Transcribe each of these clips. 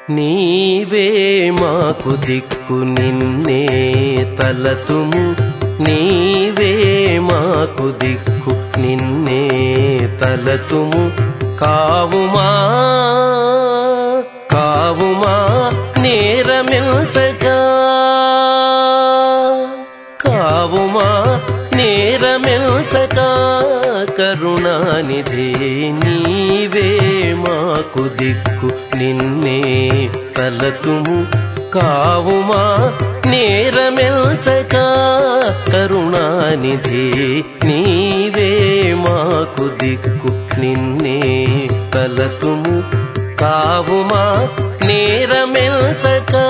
నీవే మాకు దిక్కు నిన్నే తలతుము నీవే మాకు దిక్కు నిన్నే తలతుము కావుమా కావుమా నేరమిల్చగా కావుమా నేరమిల్చగా కరుణానిధే నీవే మాకు దిక్కు నిన్నే తలతుము కావుమా నేరమెల్చగా కరుణానిధి నీవే మాకు దిక్కు నిన్నే తలతుము కావుమా నేరమెల్చగా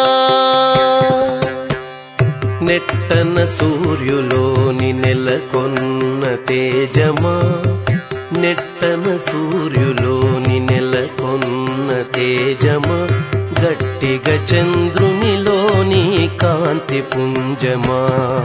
నెట్టన సూర్యులోని నెలకొన్న తేజమా నెట్టన సూర్యులోని నెలకొన్న తేజమా గట్టిగా చంద్రునిలోని కాంతి పుంజమా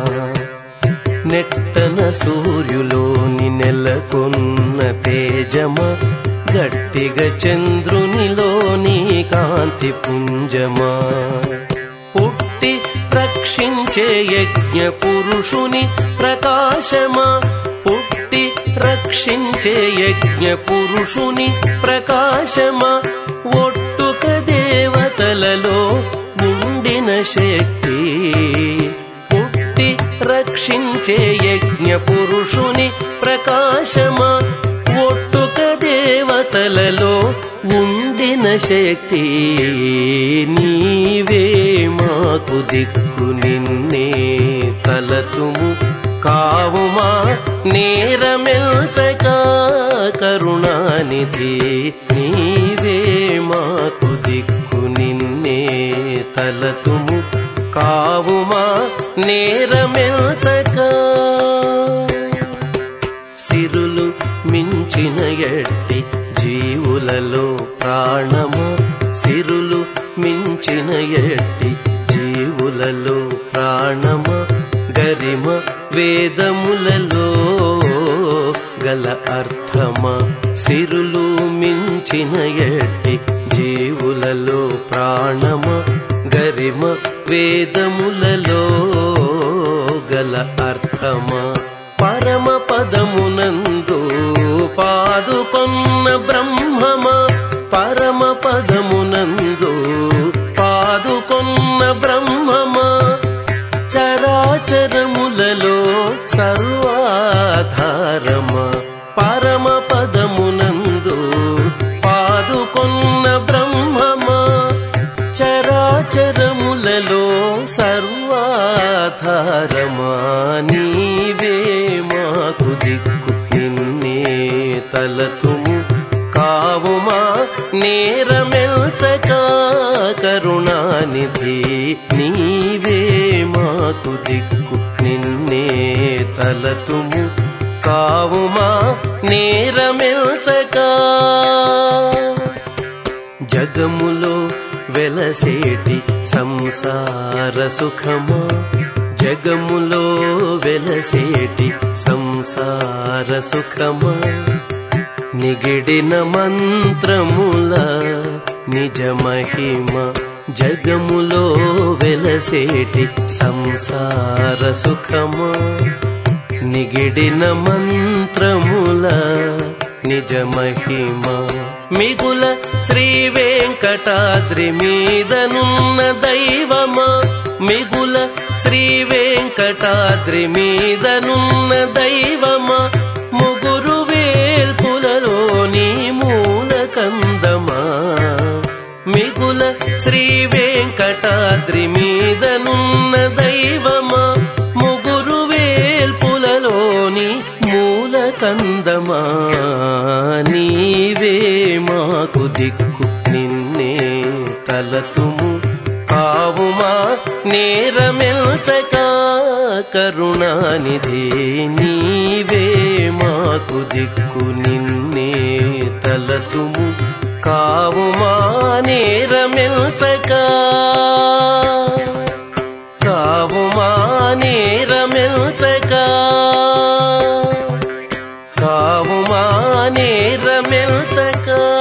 నెట్టన సూర్యులోని నెలకొన్న తేజమా గట్టిగా చంద్రునిలోని కాంతి పుంజమా పుట్టి రక్షించే యజ్ఞ పురుషుని ప్రకాశమా పుట్టి రక్షించే యజ్ఞ పురుషుని ప్రకాశమా ఒట్టుక దేవతలలో ఉండిన శక్తి పుట్టి రక్షించే యజ్ఞ పురుషుని ప్రకాశమా ఒట్టుక దేవతలలో ఉండిన శక్తి నీవే మాకు దిక్కు నిన్నే తలతుము కావుమా నేరమెల్చగా కరుణానిధి నీవే మాకు దిక్కు నిన్నే తలతుము కావుమా నేరమెల్చగా సిరులు మించిన ఎట్టి జీవులలో ప్రాణము సిరులు మించిన ఎట్టి జీవులలో ప్రాణము గరిమ వేదములలో గల అర్థమా సిరులు మించిన ఎట్టి జీవులలో ప్రాణమ గరిమ వేదములలో గల అర్థమా పరమ పదమునందు పాదుకొన్న బ్రహ్మమ పరమ పదమునందు పాదుకొన్న బ్రహ్మమ చరాచరములలో సర్వాధారమ పరమ పదమునందు పాదుకొన్న బ్రహ్మమ చరాచరములలో సర్వాధారమా నీవే మాకు దిక్కు నిన్నే తలతుము కావుమా నేరమెల్చగా కరుణానిధి నీవే మాకు దిక్కు నిన్నే తలతుము కావుమా నేరమెల్చగా జగములో వెలసేటి సంసార సుఖమా జగములో వెలసేటి సంసార సుఖమా నిగిడిన మంత్రముల నిజ మహిమ జగములో వెలసేటి సంసార సుఖమా నిగిడిన మంత్రముల నిజ మహిమ మిగుల శ్రీ వెంకటాద్రి మీదనున్న దైవమా మిగుల శ్రీ వెంకటాద్రి మీదనున్న దైవమా ముగురు వేల్పులలోని మూల కందమా మిగుల శ్రీ వెంకటాద్రి మీదనున్న దైవమా ముగురు వేల్పులలోని మూల కందమా నీవే మాకు దిక్కు నిన్నే తలతుము కావుమా నేరమెల్చగా కరుణానిధి నీవే మాకు దిక్కు నిన్నే తలతుము కావుమా నేరమెల్చగా కావుమా నేరమెల్చగా కావుమా నేరమెల్చగా